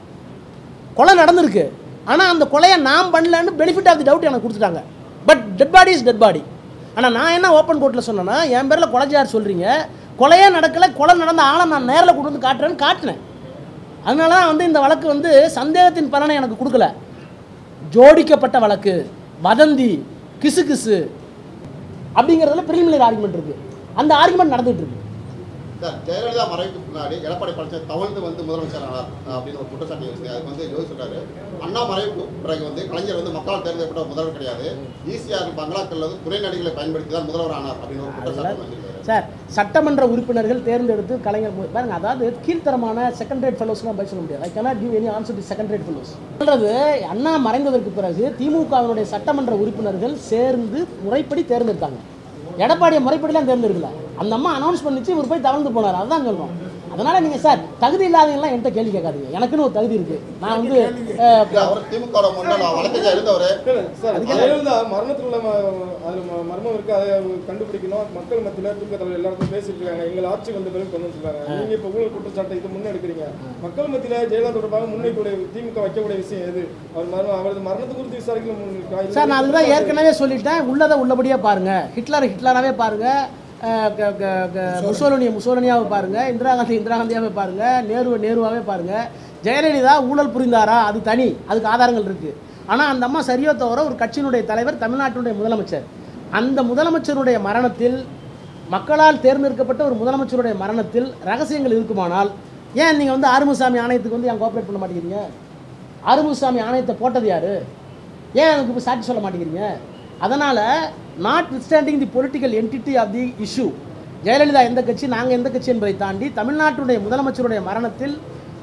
கொலை நடந்திருக்கு ஆனால் அந்த கொலையை நான் பண்ணலன்னு பெனிஃபிட் ஆஃப் தி டவுட் எனக்கு கொடுத்துட்டாங்க but dead body is dead body ஆனால் நான் என்ன ஓப்பன் கோர்ட்டில் சொன்னேன்னா என் பேரில் கொலைஞ்சார் சொல்கிறீங்க கொலையே நடக்கலை கொலை நடந்த ஆளை நான் நேரில் கொண்டு வந்து காட்டுறேன்னு காட்டினேன் அதனால தான் வந்து இந்த வழக்கு வந்து சந்தேகத்தின் பலனை எனக்கு கொடுக்கல ஜோடிக்கப்பட்ட வழக்கு வதந்தி கிசு கிசு அப்படிங்கிறதுல பிரிலிமினரி ஆர்குமெண்ட் இருக்குது அந்த ஆர்குமெண்ட் நடந்துட்டு இருக்கு சார் ஜெயலலிதா மறைவுக்கு முன்னாடி எடப்பாடி பழனிசாமி தவழ்ந்து வந்து முதலமைச்சர் ஆனார் அப்படின்னு ஒரு குற்றச்சாட்டு இருக்கு அதுக்கு வந்து ஜோதி சொல்றாரு அண்ணா மறைவுக்கு பிறகு வந்து கலைஞர் வந்து மக்களால் தேர்ந்தெடுக்கப்பட்ட முதல்வர் கிடையாது ஈசிஆர் பங்களாக்கள் வந்து துணை நடிகளை பயன்படுத்தி தான் முதல்வர் ஆனார் அப்படின்னு ஒரு குற்றச்சாட்டு வந்திருக்காரு சார் சட்டமன்ற உறுப்பினர்கள் தேர்ந்தெடுத்து கலைஞர் மு- பாருங்க அதாவது கீழ்த்தரமான செகண்ட் ரேட் ஃபெலோஸ்லாம் பதில் சொல்ல முடியாது I cannot give any answer to second rate fellows சொல்றது அண்ணா மறைந்ததற்கு பிறகு திமுகவினுடைய சட்டமன்ற உறுப்பினர்கள் சேர்ந்து முறைப்படி தேர்ந்தெடுத்தாங்க எடப்பாடியை முறைப்படிலாம் தேர்ந்தெடுக்கல அந்த அம்மா அனௌன்ஸ் பண்ணிச்சு இவர் போய் தவழ்ந்து போனார் அதுதான் சொல்றோம் அதனால நீங்க சார் தகுதி இல்லாதவங்கலாம் என்கிட்ட கேள்வி கேட்காதீங்க எனக்குன்னு ஒரு தகுதி இருக்கு நான் வந்து அஹ், இல்ல, அவர் திமுக முன்னாள் வழக்கறிஞர் இருந்தவர் இல்ல, சார் ஜெயலலிதா மரணத்துல உள்ள ம- அதுல ம- மர்மம் இருக்கு அதை கண்டுபிடிக்கணும் மக்கள் மத்தியில தூக்க தலைவர் எல்லாருக்கும் பேசிட்டு இருக்காங்க எங்கள் ஆட்சி வந்த பிறகு கொண்டு வந்துருக்காங்க நீங்க இப்ப ஊழல் குற்றச்சாட்டை இது முன்னெடுக்கிறீங்க மக்கள் மத்தியில ஜெயலலிதா தொடர்பாக முன்வைக்கக்கூடிய திமுக வைக்கக்கூடிய விஷயம் எது அவர் மரணம் அவரது மரணத்தை குறித்து விசாரிக்கல முன் சார் நான் அதுதான் ஏற்கனவே சொல்லிட்டேன் உள்ளதை உள்ளபடியே பாருங்க ஹிட்லர் ஹிட்லராகவே பாருங்க அஹ் க- க- க- முசோலினியை முசோலினியாவை பாருங்க இந்திரா காந்தி இந்திரா காந்தியாவே பாருங்க நேருவை நேருவாவே பாருங்க ஜெயலலிதா ஊழல் புரிந்தாரா அது தனி அதுக்கு ஆதாரங்கள் இருக்கு ஆனால் அந்த அம்மா சரியோ தவிர ஒரு கட்சியினுடைய தலைவர் தமிழ்நாட்டினுடைய முதலமைச்சர் அந்த முதலமைச்சருடைய மரணத்தில் மக்களால் தேர்ந்தெடுக்கப்பட்ட ஒரு முதலமைச்சருடைய மரணத்தில் ரகசியங்கள் இருக்குமானால் ஏன் நீங்கள் வந்து ஆறுமுகசாமி ஆணையத்துக்கு வந்து ஏன் கோஆப்ரேட் பண்ண மாட்டேங்கிறீங்க ஆறுமுகசாமி ஆணையத்தை போட்டது யாரு ஏன் எனக்கு இப்போ சாட்சி சொல்ல மாட்டேங்கிறீங்க அதனால் notwithstanding the political entity of the issue Jayalalithaa எந்த கட்சி நாங்கள் எந்த கட்சி என்பதை தாண்டி தமிழ்நாட்டுடைய முதலமைச்சருடைய மரணத்தில்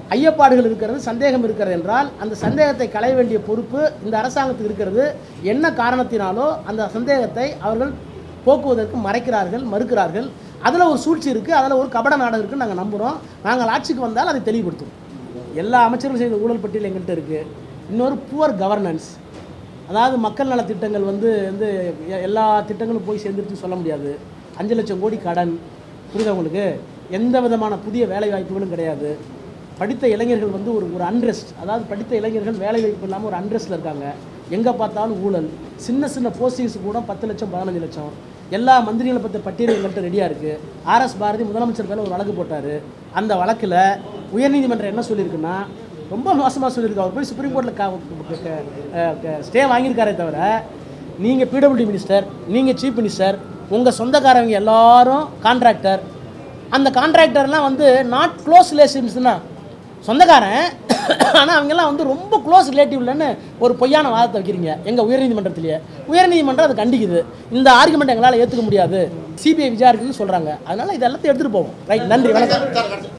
ஐயப்பாடுகள் இருக்கிறது சந்தேகம் இருக்கிறது என்றால் அந்த சந்தேகத்தை களைய வேண்டிய பொறுப்பு இந்த அரசாங்கத்துக்கு இருக்கிறது என்ன காரணத்தினாலோ அந்த சந்தேகத்தை அவர்கள் போக்குவதற்கு மறைக்கிறார்கள் மறுக்கிறார்கள் அதில் ஒரு சூழ்ச்சி இருக்குது அதில் ஒரு கபட நாடகம் இருக்குன்னு நாங்கள் நம்புகிறோம் நாங்கள் ஆட்சிக்கு வந்தால் அதை தெளிவுபடுத்துவோம் எல்லா அமைச்சர்களும் செய்த ஊழல் பட்டியல் எங்கள்கிட்ட இருக்குது இன்னொரு புவர் கவர்னன்ஸ் அதாவது மக்கள் நல திட்டங்கள் வந்து வந்து எ- எல்லா திட்டங்களும் போய் சேர்ந்துருச்சு சொல்ல முடியாது அஞ்சு லட்சம் கோடி கடன் புரியுதா உங்களுக்கு எந்த விதமான புதிய வேலை வாய்ப்புகளும் கிடையாது படித்த இளைஞர்கள் வந்து ஒரு ஒரு அன்ரெஸ்ட் அதாவது படித்த இளைஞர்கள் வேலை வாய்ப்பு இல்லாமல் ஒரு அன்ரெஸ்ட்டில் இருக்காங்க எங்கே பார்த்தாலும் ஊழல் சின்ன சின்ன போஸ்டிங்ஸ் கூட பத்து லட்சம் பதினஞ்சு லட்சம் எல்லா மந்திரிகளை பற்றி பட்டியல் எங்கள்கிட்ட ரெடியாக இருக்குது ஆர்எஸ் பாரதி முதலமைச்சர் மேலே ஒரு வழக்கு போட்டார் அந்த வழக்கில் உயர்நீதிமன்றம் என்ன சொல்லியிருக்குன்னா ரொம்ப மோசமாக சொல்லியிருக்கு அவர் போய் சுப்ரீம் கோர்ட்டில் ஸ்டே வாங்கியிருக்காரே தவிர நீங்கள் பிடபிள்யூடி மினிஸ்டர் நீங்கள் சீஃப் மினிஸ்டர் உங்கள் சொந்தக்காரங்க எல்லாரும் கான்ட்ராக்டர் அந்த கான்ட்ராக்டர்லாம் வந்து நாட் க்ளோஸ் ரிலேஷன்ஸ்னா சொந்தக்காரன் ஆனால் அவங்கெல்லாம் வந்து ரொம்ப க்ளோஸ் ரிலேட்டிவ் இல்லைன்னு ஒரு பொய்யான வாதத்தை வைக்கிறீங்க எங்கள் உயர்நீதிமன்றத்திலேயே உயர்நீதிமன்றம் அதை கண்டிக்குது இந்த ஆர்குமெண்ட் எங்களால் ஏற்றுக்க முடியாது சிபிஐ விசாரிக்குன்னு சொல்கிறாங்க அதனால் இது எல்லாத்தையும் எடுத்துகிட்டு போவோம் ரைட் நன்றி வணக்கம் சார், கடைசி-